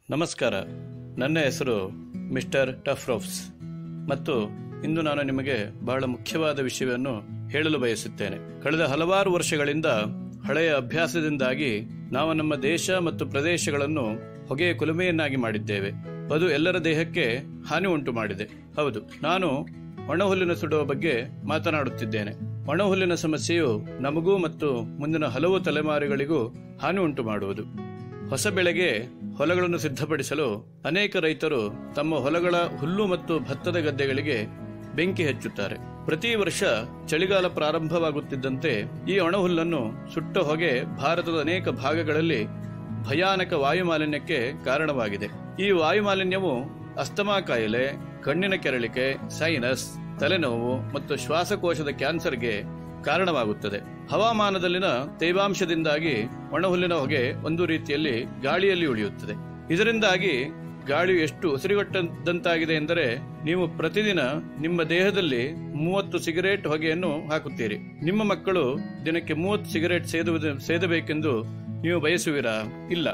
ನಮಸ್ಕಾರ ನನ್ನ ಹೆಸರು ಮಿಸ್ಟರ್ ಟಫ್ರೋಫ್ಸ್ ಮತ್ತು ಇಂದು ನಾನು ನಿಮಗೆ ಬಹಳ ಮುಖ್ಯವಾದ ವಿಷಯವನ್ನು ಹೇಳಲು ಬಯಸುತ್ತೇನೆ ಕಳೆದ ಹಲವಾರು ವರ್ಷಗಳಿಂದ ಹಳೆಯ ಅಭ್ಯಾಸದಿಂದಾಗಿ ನಾವು ನಮ್ಮ ದೇಶ ಮತ್ತು ಪ್ರದೇಶಗಳನ್ನು ಹೊಗೆಯ ಕುಲುಮೆಯನ್ನಾಗಿ ಮಾಡಿದ್ದೇವೆ ಅದು ಎಲ್ಲರ ದೇಹಕ್ಕೆ ಹಾನಿ ಉಂಟು ಮಾಡಿದೆ ಹೌದು ನಾನು ಒಣಹುಲ್ಲಿನ ಸುಡುವ ಬಗ್ಗೆ ಮಾತನಾಡುತ್ತಿದ್ದೇನೆ ಒಣಹುಲ್ಲಿನ ಸಮಸ್ಯೆಯು ನಮಗೂ ಮತ್ತು ಮುಂದಿನ ಹಲವು ತಲೆಮಾರುಗಳಿಗೂ ಹಾನಿ ಉಂಟು ಮಾಡುವುದು ಹೊಸ ಬೆಳೆಗೆ ಹೊಲಗಳನ್ನು ಸಿದ್ಧಪಡಿಸಲು ಅನೇಕ ರೈತರು ತಮ್ಮ ಹೊಲಗಳ ಹುಲ್ಲು ಮತ್ತು ಭತ್ತದ ಗದ್ದೆಗಳಿಗೆ ಬೆಂಕಿ ಹಚ್ಚುತ್ತಾರೆ ಪ್ರತಿ ವರ್ಷ ಚಳಿಗಾಲ ಪ್ರಾರಂಭವಾಗುತ್ತಿದ್ದಂತೆ ಈ ಒಣಹುಲ್ಲನ್ನು ಸುಟ್ಟ ಹೊಗೆ ಭಾರತದ ಅನೇಕ ಭಾಗಗಳಲ್ಲಿ ಭಯಾನಕ ವಾಯುಮಾಲಿನ್ಯಕ್ಕೆ ಕಾರಣವಾಗಿದೆ ಈ ವಾಯುಮಾಲಿನ್ಯವು ಅಸ್ತಮಾ ಕಾಯಿಲೆ ಕಣ್ಣಿನ ಕೆರಳಿಕೆ ಸೈನಸ್ ತಲೆನೋವು ಮತ್ತು ಶ್ವಾಸಕೋಶದ ಕ್ಯಾನ್ಸರ್ಗೆ ಕಾರಣವಾಗುತ್ತದೆ ಹವಾಮಾನದಲ್ಲಿನ ತೇವಾಂಶದಿಂದಾಗಿ ಒಣಹುಲ್ಲಿನ ಹೊಗೆ ಒಂದು ರೀತಿಯಲ್ಲಿ ಗಾಳಿಯಲ್ಲಿ ಉಳಿಯುತ್ತದೆ ಇದರಿಂದಾಗಿ ಗಾಳಿಯು ಎಷ್ಟು ಉಸಿರುಗಟ್ಟದಂತಾಗಿದೆ ಎಂದರೆ ನೀವು ಪ್ರತಿದಿನ ನಿಮ್ಮ ದೇಹದಲ್ಲಿ ಮೂವತ್ತು ಸಿಗರೇಟ್ ಹೊಗೆಯನ್ನು ಹಾಕುತ್ತೀರಿ ನಿಮ್ಮ ಮಕ್ಕಳು ದಿನಕ್ಕೆ ಮೂವತ್ತು ಸಿಗರೇಟ್ ಸೇದುವುದು ಸೇದಬೇಕೆಂದು ನೀವು ಬಯಸುವಿರಾ ಇಲ್ಲ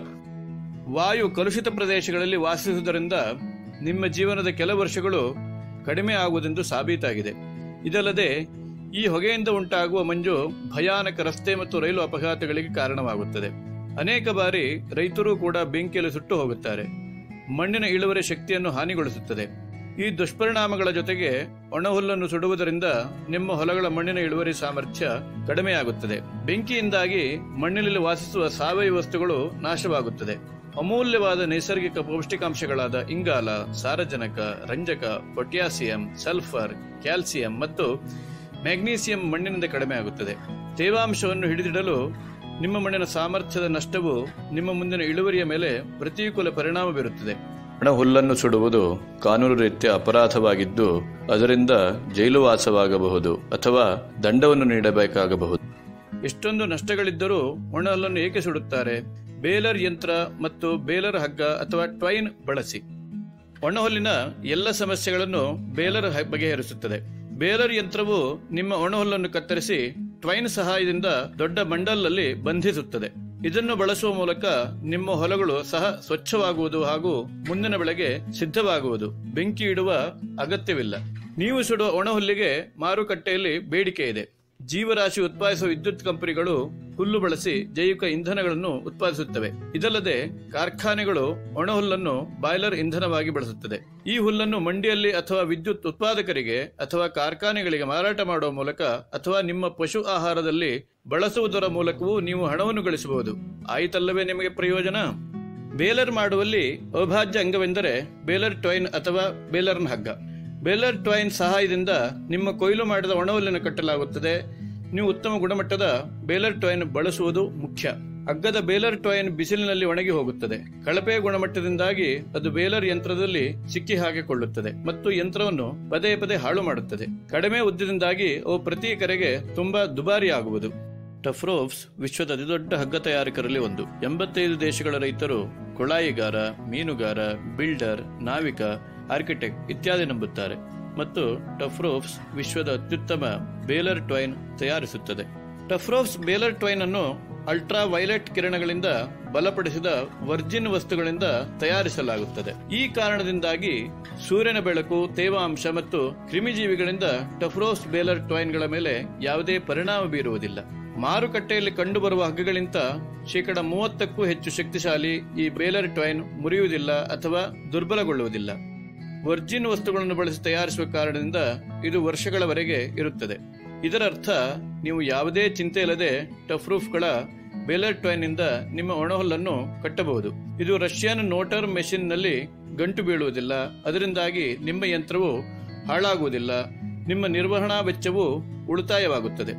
ವಾಯು ಕಲುಷಿತ ಪ್ರದೇಶಗಳಲ್ಲಿ ವಾಸಿಸುವುದರಿಂದ ನಿಮ್ಮ ಜೀವನದ ಕೆಲ ವರ್ಷಗಳು ಕಡಿಮೆ ಆಗುವುದೆಂದು ಸಾಬೀತಾಗಿದೆ ಇದಲ್ಲದೆ ಈ ಹೊಗೆಯಿಂದ ಉಂಟಾಗುವ ಮಂಜು ಭಯಾನಕ ರಸ್ತೆ ಮತ್ತು ರೈಲು ಅಪಘಾತಗಳಿಗೆ ಕಾರಣವಾಗುತ್ತದೆ ಅನೇಕ ಬಾರಿ ರೈತರು ಕೂಡ ಬೆಂಕಿಯಲ್ಲಿ ಸುಟ್ಟು ಹೋಗುತ್ತಾರೆ ಮಣ್ಣಿನ ಇಳುವರಿ ಶಕ್ತಿಯನ್ನು ಹಾನಿಗೊಳಿಸುತ್ತದೆ ಈ ದುಷ್ಪರಿಣಾಮಗಳ ಜೊತೆಗೆ ಒಣಹುಲ್ಲನ್ನು ಸುಡುವುದರಿಂದ ನಿಮ್ಮ ಹೊಲಗಳ ಮಣ್ಣಿನ ಇಳುವರಿ ಸಾಮರ್ಥ್ಯ ಕಡಿಮೆಯಾಗುತ್ತದೆ ಬೆಂಕಿಯಿಂದಾಗಿ ಮಣ್ಣಿನಲ್ಲಿ ವಾಸಿಸುವ ಸಾವಯವ ವಸ್ತುಗಳು ನಾಶವಾಗುತ್ತದೆ ಅಮೂಲ್ಯವಾದ ನೈಸರ್ಗಿಕ ಪೌಷ್ಟಿಕಾಂಶಗಳಾದ ಇಂಗಾಲ ಸಾರಜನಕ ರಂಜಕ ಪೊಟ್ಯಾಸಿಯಂ ಸಲ್ಫರ್ ಕ್ಯಾಲ್ಸಿಯಂ ಮತ್ತು ಮ್ಯಾಗ್ನೀಸಿಯಂ ಮಣ್ಣಿನಿಂದ ಕಡಿಮೆ ಆಗುತ್ತದೆ ತೇವಾಂಶವನ್ನು ಹಿಡಿದಿಡಲು ನಿಮ್ಮ ಮಣ್ಣಿನ ಸಾಮರ್ಥ್ಯದ ನಷ್ಟವು ನಿಮ್ಮ ಮುಂದಿನ ಇಳುವರಿಯ ಮೇಲೆ ಪ್ರತಿಕೂಲ ಪರಿಣಾಮ ಬೀರುತ್ತದೆ ಒಣ ಹುಲ್ಲನ್ನು ಸುಡುವುದು ಕಾನೂನು ರೀತ್ಯ ಅಪರಾಧವಾಗಿದ್ದು ಅದರಿಂದ ಜೈಲುವಾಸವಾಗಬಹುದು ಅಥವಾ ದಂಡವನ್ನು ನೀಡಬೇಕಾಗಬಹುದು ಎಷ್ಟೊಂದು ನಷ್ಟಗಳಿದ್ದರೂ ಒಣ ಹುಲ್ಲನ್ನು ಏಕೆ ಸುಡುತ್ತಾರೆ ಬೇಲರ್ ಯಂತ್ರ ಮತ್ತು ಬೇಲರ್ ಹಗ್ಗ ಅಥವಾ ಟ್ವೈನ್ ಬಳಸಿ ಒಣಹುಲ್ಲಿನ ಎಲ್ಲ ಸಮಸ್ಯೆಗಳನ್ನು ಬೇಲರ್ ಹ- ಬಗೆಹರಿಸುತ್ತದೆ ಬೇಲರ್ ಯಂತ್ರವು ನಿಮ್ಮ ಒಣಹುಲ್ಲನ್ನು ಕತ್ತರಿಸಿ ಟ್ವೈನ್ ಸಹಾಯದಿಂದ ದೊಡ್ಡ ಬಂಡಲ್ನಲ್ಲಿ ಬಂಧಿಸುತ್ತದೆ ಇದನ್ನು ಬಳಸುವ ಮೂಲಕ ನಿಮ್ಮ ಹೊಲಗಳು ಸಹ ಸ್ವಚ್ಛವಾಗುವುದು ಹಾಗೂ ಮುಂದಿನ ಬೆಳೆಗೆ ಸಿದ್ಧವಾಗುವುದು ಬೆಂಕಿ ಇಡುವ ಅಗತ್ಯವಿಲ್ಲ ನೀವು ಸುಡುವ ಒಣಹುಲ್ಲಿಗೆ ಮಾರುಕಟ್ಟೆಯಲ್ಲಿ ಬೇಡಿಕೆ ಇದೆ ಜೀವರಾಶಿ ಉತ್ಪಾದಿಸುವ ವಿದ್ಯುತ್ ಕಂಪನಿಗಳು ಹುಲ್ಲು ಬಳಸಿ ಜೈವಿಕ ಇಂಧನಗಳನ್ನು ಉತ್ಪಾದಿಸುತ್ತವೆ ಇದಲ್ಲದೆ ಕಾರ್ಖಾನೆಗಳು ಒಣಹುಲ್ಲನ್ನು ಬಾಯ್ಲರ್ ಇಂಧನವಾಗಿ ಬಳಸುತ್ತದೆ ಈ ಹುಲ್ಲನ್ನು ಮಂಡಿಯಲ್ಲಿ ಅಥವಾ ವಿದ್ಯುತ್ ಉತ್ಪಾದಕರಿಗೆ ಅಥವಾ ಕಾರ್ಖಾನೆಗಳಿಗೆ ಮಾರಾಟ ಮಾಡುವ ಮೂಲಕ ಅಥವಾ ನಿಮ್ಮ ಪಶು ಆಹಾರದಲ್ಲಿ ಬಳಸುವುದರ ಮೂಲಕವೂ ನೀವು ಹಣವನ್ನು ಗಳಿಸಬಹುದು ಆಯಿತಲ್ಲವೇ ನಿಮಗೆ ಪ್ರಯೋಜನ ಬೇಲರ್ ಮಾಡುವಲ್ಲಿ ಅವಿಭಾಜ್ಯ ಅಂಗವೆಂದರೆ ಬೇಲರ್ ಟ್ವೈನ್ ಅಥವಾ ಬೇಲರ್ನ ಹಗ್ಗ ಬೇಲರ್ ಟ್ವೈನ್ ಸಹಾಯದಿಂದ ನಿಮ್ಮ ಕೊಯ್ಲು ಮಾಡಿದ ಒಣಹುಲ್ಲನ್ನು ಕಟ್ಟಲಾಗುತ್ತದೆ ನೀವು ಉತ್ತಮ ಗುಣಮಟ್ಟದ ಬೇಲರ್ ಟ್ವೈನ್ ಬಳಸುವುದು ಮುಖ್ಯ ಹಗ್ಗದ ಬೇಲರ್ ಟ್ವೈನ್ ಬಿಸಿಲಿನಲ್ಲಿ ಒಣಗಿ ಹೋಗುತ್ತದೆ ಕಳಪೆ ಗುಣಮಟ್ಟದಿಂದಾಗಿ ಅದು ಬೇಲರ್ ಯಂತ್ರದಲ್ಲಿ ಸಿಕ್ಕಿ ಹಾಕಿಕೊಳ್ಳುತ್ತದೆ ಮತ್ತು ಯಂತ್ರವನ್ನು ಪದೇ ಪದೇ ಹಾಳು ಮಾಡುತ್ತದೆ ಕಡಿಮೆ ಉದ್ದದಿಂದಾಗಿ ಅವು ಪ್ರತಿ ಕರೆಗೆ ತುಂಬಾ ದುಬಾರಿ ಆಗುವುದು ಟಫ್ರೋಫ್ಸ್ ವಿಶ್ವದ ಅತಿದೊಡ್ಡ ಹಗ್ಗ ತಯಾರಕರಲ್ಲಿ ಒಂದು ಎಂಬತ್ತೈದು ದೇಶಗಳ ರೈತರು ಕೊಳಾಯಿಗಾರ ಮೀನುಗಾರ ಬಿಲ್ಡರ್ ನಾವಿಕ ಆರ್ಕಿಟೆಕ್ಟ್ ಇತ್ಯಾದಿ ನಂಬುತ್ತಾರೆ ಮತ್ತು ಟಫ್ರೋಫ್ಸ್ ವಿಶ್ವದ ಅತ್ಯುತ್ತಮ ಬೇಲರ್ ಟ್ವೈನ್ ತಯಾರಿಸುತ್ತದೆ ಟಫ್ರೋಫ್ಸ್ ಬೇಲರ್ ಟ್ವೈನ್ ಅನ್ನು ಅಲ್ಟ್ರಾ ವೈಲೆಟ್ ಕಿರಣಗಳಿಂದ ಬಲಪಡಿಸಿದ ವರ್ಜಿನ್ ವಸ್ತುಗಳಿಂದ ತಯಾರಿಸಲಾಗುತ್ತದೆ ಈ ಕಾರಣದಿಂದಾಗಿ ಸೂರ್ಯನ ಬೆಳಕು ತೇವಾಂಶ ಮತ್ತು ಕ್ರಿಮಿಜೀವಿಗಳಿಂದ ಟಫ್ರೋಸ್ ಬೇಲರ್ ಟ್ವೈನ್ಗಳ ಮೇಲೆ ಯಾವುದೇ ಪರಿಣಾಮ ಬೀರುವುದಿಲ್ಲ ಮಾರುಕಟ್ಟೆಯಲ್ಲಿ ಕಂಡುಬರುವ ಹಗ್ಗಗಳಿಂದ ಶೇಕಡ ಮೂವತ್ತಕ್ಕೂ ಹೆಚ್ಚು ಶಕ್ತಿಶಾಲಿ ಈ ಬೇಲರ್ ಟ್ವೈನ್ ಮುರಿಯುವುದಿಲ್ಲ ಅಥವಾ ದುರ್ಬಲಗೊಳ್ಳುವುದಿಲ್ಲ ವರ್ಜಿನ್ ವಸ್ತುಗಳನ್ನು ಬಳಸಿ ತಯಾರಿಸುವ ಕಾರಣದಿಂದ ಇದು ವರ್ಷಗಳವರೆಗೆ ಇರುತ್ತದೆ ಇದರರ್ಥ ನೀವು ಯಾವುದೇ ಚಿಂತೆ ಇಲ್ಲದೆ ಟಫ್ ರೂಫ್ಗಳ ಬೇಲರ್ ಟ್ವೈನ್ ನಿಂದ ನಿಮ್ಮ ಒಣಹುಲ್ಲನ್ನು ಕಟ್ಟಬಹುದು ಇದು ರಷ್ಯನ್ ನೋಟರ್ ಮೆಷಿನ್ ನಲ್ಲಿ ಗಂಟು ಬೀಳುವುದಿಲ್ಲ ಅದರಿಂದಾಗಿ ನಿಮ್ಮ ಯಂತ್ರವು ಹಾಳಾಗುವುದಿಲ್ಲ ನಿಮ್ಮ ನಿರ್ವಹಣಾ ವೆಚ್ಚವು ಉಳಿತಾಯವಾಗುತ್ತದೆ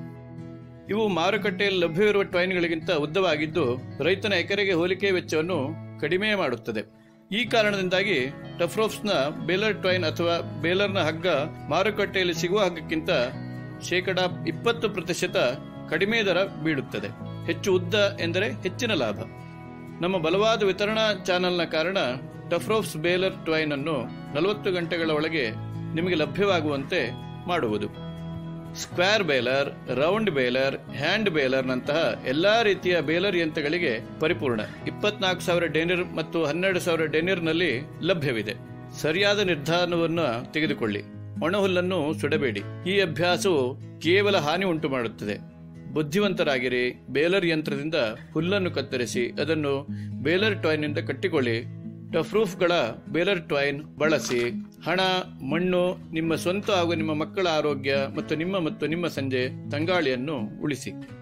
ಇವು ಮಾರುಕಟ್ಟೆಯಲ್ಲಿ ಲಭ್ಯವಿರುವ ಟ್ವೈನ್ಗಳಿಗಿಂತ ಉದ್ದವಾಗಿದ್ದು ರೈತನ ಎಕರೆಗೆ ಹೋಲಿಕೆ ವೆಚ್ಚವನ್ನು ಕಡಿಮೆ ಮಾಡುತ್ತದೆ ಈ ಕಾರಣದಿಂದಾಗಿ ಟಫ್ರೋಫ್ಸ್ನ ಬೇಲರ್ ಟ್ವೈನ್ ಅಥವಾ ಬೇಲರ್ನ ಹಗ್ಗ ಮಾರುಕಟ್ಟೆಯಲ್ಲಿ ಸಿಗುವ ಹಗ್ಗಕ್ಕಿಂತ ಶೇಕಡ ಇಪ್ಪತ್ತು ಪ್ರತಿಶತ ಕಡಿಮೆ ದರ ಬೀಳುತ್ತದೆ ಹೆಚ್ಚು ಉದ್ದ ಎಂದರೆ ಹೆಚ್ಚಿನ ಲಾಭ ನಮ್ಮ ಬಲವಾದ ವಿತರಣಾ ಚಾನೆಲ್ನ ಕಾರಣ ಟಫ್ರೋಫ್ಸ್ ಬೇಲರ್ ಟ್ವೈನ್ ಅನ್ನು ನಲವತ್ತು ಗಂಟೆಗಳ ಒಳಗೆ ನಿಮಗೆ ಲಭ್ಯವಾಗುವಂತೆ ಮಾಡುವುದು square baler round baler hand baler ನಂತಹ ಎಲ್ಲಾ ರೀತಿಯ ಬೇಲರ್ ಯಂತ್ರಗಳಿಗೆ ಪರಿಪೂರ್ಣ ಇಪ್ಪತ್ನಾಲ್ಕು ಸಾವಿರ ಡೆನಿರ್ ಮತ್ತು ಹನ್ನೆರಡು ಸಾವಿರ ಡೆನಿರ್ ನಲ್ಲಿ ಲಭ್ಯವಿದೆ ಸರಿಯಾದ ನಿರ್ಧಾರವನ್ನು ತೆಗೆದುಕೊಳ್ಳಿ ಒಣಹುಲ್ಲನ್ನು ಸುಡಬೇಡಿ ಈ ಅಭ್ಯಾಸವು ಕೇವಲ ಹಾನಿ ಉಂಟು ಮಾಡುತ್ತದೆ ಬುದ್ಧಿವಂತರಾಗಿರಿ ಬೇಲರ್ ಯಂತ್ರದಿಂದ ಹುಲ್ಲನ್ನು ಕತ್ತರಿಸಿ ಅದನ್ನು ಬೇಲರ್ ಟಾಯ್ನಿಂದ ಕಟ್ಟಿಕೊಳ್ಳಿ ಟಫ್ರೂಫ್ಗಳ ಬೇಲರ್ ಟಾಯ್ನ್ ಬಳಸಿ ಹಣ ಮಣ್ಣು ನಿಮ್ಮ ಸ್ವಂತ ಹಾಗೂ ನಿಮ್ಮ ಮಕ್ಕಳ ಆರೋಗ್ಯ ಮತ್ತು ನಿಮ್ಮ ಮತ್ತು ನಿಮ್ಮ ಸಂಜೆ ತಂಗಾಳಿಯನ್ನು ಉಳಿಸಿ